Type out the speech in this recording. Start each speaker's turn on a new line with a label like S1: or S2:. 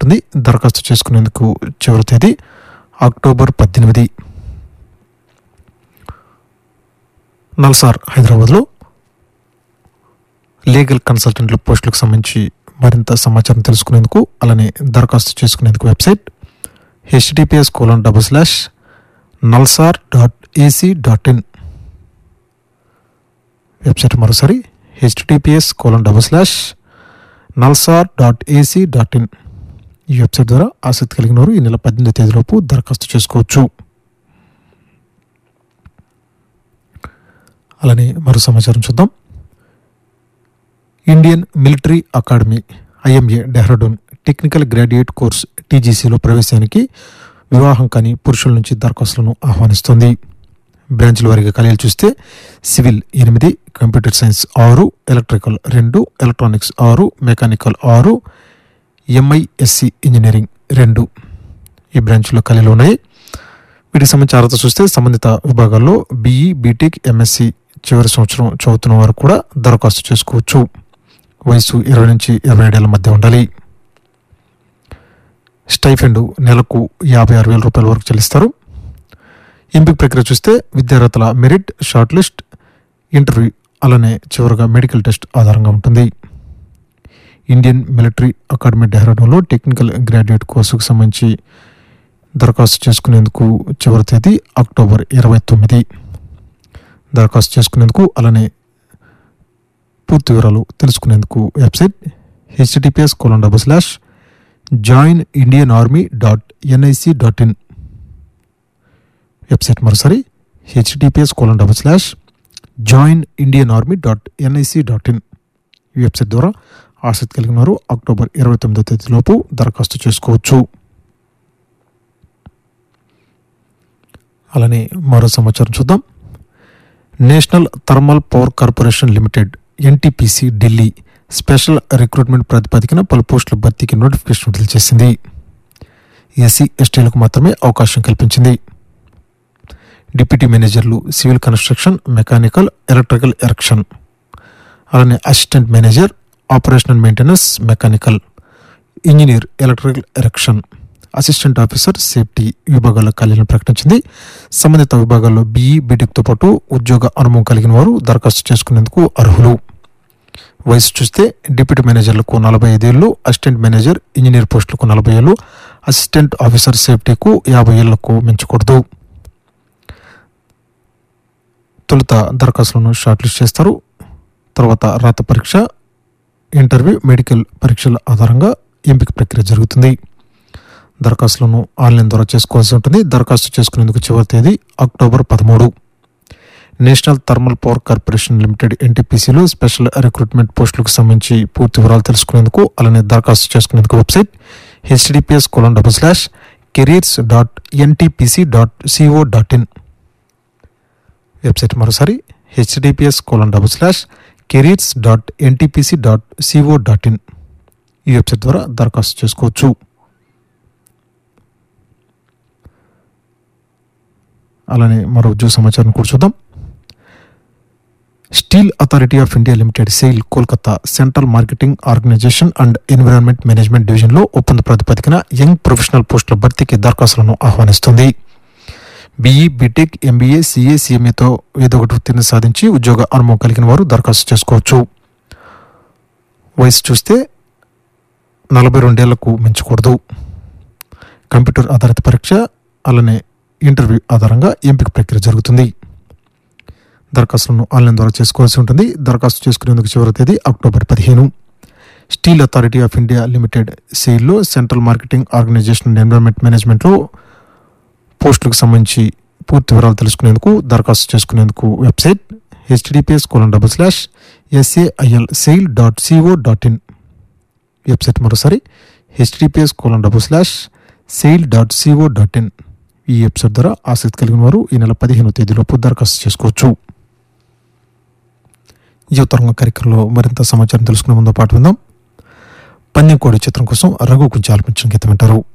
S1: ఉంటుంది దరఖాస్తు చేసుకునేందుకు చివరి తేదీ అక్టోబర్ పద్దెనిమిది నల్సార్ హైదరాబాద్లో లీగల్ కన్సల్టెంట్ల పోస్టులకు సంబంధించి మరింత సమాచారం తెలుసుకునేందుకు అలానే దరఖాస్తు చేసుకునేందుకు website HTTPS colon double slash Nalsar dot AC dot in website మరోసారి HTTPS colon double slash Nalsar dot AC dot in ఈ వెబ్సైట్ ద్వారా ఆసక్తి కలిగిన వారు ఈ నెల పద్దెనిమిది తేదీలోపు దరఖాస్తు చేసుకోవచ్చు అలానే మరో సమాచారం చూద్దాం Indian military academy IMA Dehradun technical graduate course టీజీసీలో ప్రవేశానికి వివాహం కాని పురుషుల నుంచి దరఖాస్తులను ఆహ్వానిస్తోంది బ్రాంచ్ల వారిగా ఖాళీలు చూస్తే సివిల్ ఎనిమిది కంప్యూటర్ సైన్స్ ఆరు ఎలక్ట్రికల్ రెండు ఎలక్ట్రానిక్స్ ఆరు మెకానికల్ ఆరు ఎంఐఎస్సి ఇంజనీరింగ్ రెండు ఈ బ్రాంచ్లో ఖాళీలు ఉన్నాయి వీటికి సంబంధించి అర్హత చూస్తే సంబంధిత విభాగాల్లో బీఈ బీటెక్ ఎంఎస్సి చివరి సంవత్సరం చదువుతున్న వారు కూడా దరఖాస్తు చేసుకోవచ్చు వయసు ఇరవై నుంచి ఇరవై ఏడేళ్ల మధ్య ఉండాలి స్టైఫెండ్ నెలకు యాభై ఆరు వేల రూపాయల వరకు చెల్లిస్తారు ఎంపిక ప్రక్రియ చూస్తే విద్యార్థుల మెరిట్ షార్ట్ లిస్ట్ ఇంటర్వ్యూ అలానే చివరిగా మెడికల్ టెస్ట్ ఆధారంగా ఉంటుంది ఇండియన్ మిలిటరీ అకాడమీ డెహ్రాడూన్లో టెక్నికల్ గ్రాడ్యుయేట్ కోర్సుకు సంబంధించి దరఖాస్తు చేసుకునేందుకు చివరి తేదీ అక్టోబర్ ఇరవై తొమ్మిది దరఖాస్తు చేసుకునేందుకు అలానే పూర్తి వివరాలు తెలుసుకునేందుకు website HTTPS colon double slash join Indian army dot NIC dot in website మరోసారి HTTPS colon double slash join Indian army dot NIC dot in ఈ వెబ్సైట్ ద్వారా ఆసక్తి కలిగిన వారు అక్టోబర్ ఇరవై తొమ్మిదో తేదీలోపు దరఖాస్తు చేసుకోవచ్చు అలానే మరో సమాచారం చూద్దాం national thermal power corporation limited NTPC Delhi special recruitment ప్రాతిపదికన పలు పోస్టుల భర్తీకి నోటిఫికేషన్ విడుదల చేసింది ఎస్సీ ఎస్టీలకు మాత్రమే అవకాశం కల్పించింది డిప్యూటీ మేనేజర్లు civil construction mechanical electrical erection అలానే assistant manager operational maintenance mechanical engineer electrical erection assistant officer safety విభాగాల ఖాళీలను ప్రకటించింది సంబంధిత విభాగాల్లో బీఈ బీటెక్తో పాటు ఉద్యోగ అనుభవం కలిగిన వారు దరఖాస్తు చేసుకునేందుకు అర్హులు వయసు చూస్తే డిప్యూటీ మేనేజర్లకు నలభై ఐదేళ్లు అసిస్టెంట్ మేనేజర్ ఇంజనీర్ పోస్టులకు నలభై ఏళ్ళు అసిస్టెంట్ ఆఫీసర్ సేఫ్టీకు యాభై ఏళ్లకు మించకూడదు తొలుత దరఖాస్తులను షార్ట్ లిస్ట్ చేస్తారు తర్వాత రాత పరీక్ష ఇంటర్వ్యూ మెడికల్ పరీక్షల ఆధారంగా ఎంపిక ప్రక్రియ జరుగుతుంది దరఖాస్తులను ఆన్లైన్ ద్వారా చేసుకోవాల్సి ఉంటుంది దరఖాస్తు చేసుకునేందుకు చివరి తేదీ అక్టోబర్ పదమూడు national thermal power corporation limited ఎన్టీపీసీలో స్పెషల్ రిక్రూట్మెంట్ పోస్టులకు సంబంధించి పూర్తి వివరాలు తెలుసుకునేందుకు అలానే దరఖాస్తు చేసుకునేందుకు website HTTPS colon double slash careers dot NTPC dot CO dot in website మరోసారి HTTPS colon double slash careers dot NTPC dot CO dot in ఈ వెబ్సైట్ ద్వారా దరఖాస్తు చేసుకోవచ్చు అలానే మరో ఉద్యోగ సమాచారం కూడా చూద్దాం steel authority of India limited SAIL Kolkata central marketing organisation and environment management డివిజన్లో ఒప్పంద ప్రాతిపదికన యంగ్ ప్రొఫెషనల్ పోస్టుల భర్తీకి దరఖాస్తులను ఆహ్వానిస్తుంది బీఈ బీటెక్ ఎంబీఏ సీఏ సీఎంఏతో ఏదో ఒకటి ఉత్తీర్ణ సాధించి ఉద్యోగ అనుభవం కలిగిన వారు దరఖాస్తు చేసుకోవచ్చు వయసు చూస్తే నలభై రెండేళ్లకు మించకూడదు కంప్యూటర్ ఆధారిత పరీక్ష అలానే ఇంటర్వ్యూ ఆధారంగా ఎంపిక ప్రక్రియ జరుగుతుంది దరఖాస్తులను ఆన్లైన్ ద్వారా చేసుకోవాల్సి ఉంటుంది దరఖాస్తు చేసుకునేందుకు చివరి తేదీ అక్టోబర్ పదిహేను steel authority of India limited సెయిల్లో central marketing organisation and environment మేనేజ్మెంట్లో పోస్టులకు సంబంధించి పూర్తి వివరాలు తెలుసుకునేందుకు దరఖాస్తు చేసుకునేందుకు website HTTPS colon double slash S A I L SAIL dot CO dot in website మరోసారి HTTPS colon double slash SAIL dot CO dot in ఈ వెబ్సైట్ ద్వారా ఆసక్తి కలిగిన వారు ఈ నెల పదిహేనో తేదీలోపు దరఖాస్తు చేసుకోవచ్చు యువతరంగ కార్యక్రమంలో మరింత సమాచారం తెలుసుకునే ముందు పాటు విందాం పందెం కోడి చిత్రం కోసం రఘు కొంచెం ఆలపించిన గీతం వింటారు